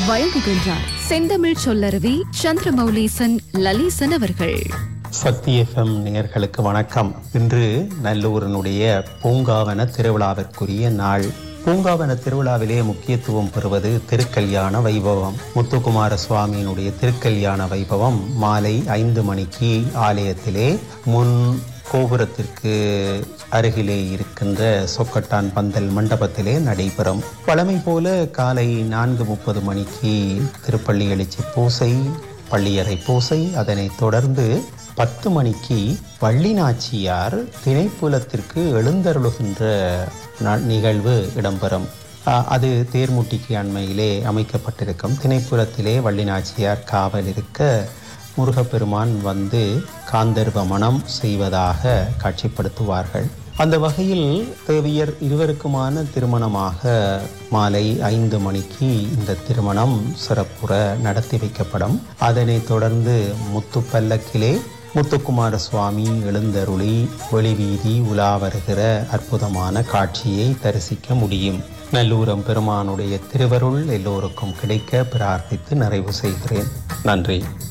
வழங்குகின்றார் செந்தமிழ் சொல்லருவி சந்திரமௌலீசன் லலீசன் அவர்கள் சக்தி எஃப்எம் நேயர்களுக்கு வணக்கம் இன்று நல்லூரினுடைய பூங்காவன திருவிழாவிற்குரிய நாள் பூங்காவன திருவிழாவிலே முக்கியத்துவம் பெறுவது திருக்கல்யாண வைபவம் முத்துக்குமார சுவாமியினுடைய திருக்கல்யாண வைபவம் மாலை ஐந்து மணிக்கு ஆலயத்திலே முன் கோபுரத்திற்கு அருகிலே இருக்கின்ற சொக்கட்டான் பந்தல் மண்டபத்திலே நடைபெறும் வழமை போல காலை நான்கு முப்பது மணிக்கு திருப்பள்ளி எழுச்சி பூசை பள்ளியறை பூசை அதனைத் தொடர்ந்து பத்து மணிக்கு வள்ளி நாச்சியார் திணைப்புலத்திற்கு எழுந்தருளுகின்ற ந- நிகழ்வு இடம்பெறும் அ, அது தேர்முட்டிக்கு அண்மையிலே அமைக்கப்பட்டிருக்கும் திணைப்புலத்திலே வள்ளி நாச்சியார் காவல் இருக்க முருகப்பெருமான் வந்து காந்தர்வ மணம் செய்வதாக காட்சிப்படுத்துவார்கள் அந்த வகையில் தேவியர் இருவருக்குமான திருமணமாக மாலை ஐந்து மணிக்கு இந்த திருமணம் சிறப்புற நடத்தி வைக்கப்படும் அதனைத் தொடர்ந்து முத்துப்பல்லக்கிலே முத்துக்குமார சுவாமி எழுந்தருளி வெளிவீதி உலா வருகிற அற்புதமான காட்சியை தரிசிக்க முடியும் நல்லூரம் பெருமானுடைய திருவருள் எல்லோருக்கும் கிடைக்க பிரார்த்தித்து நிறைவு செய்கிறேன் நன்றி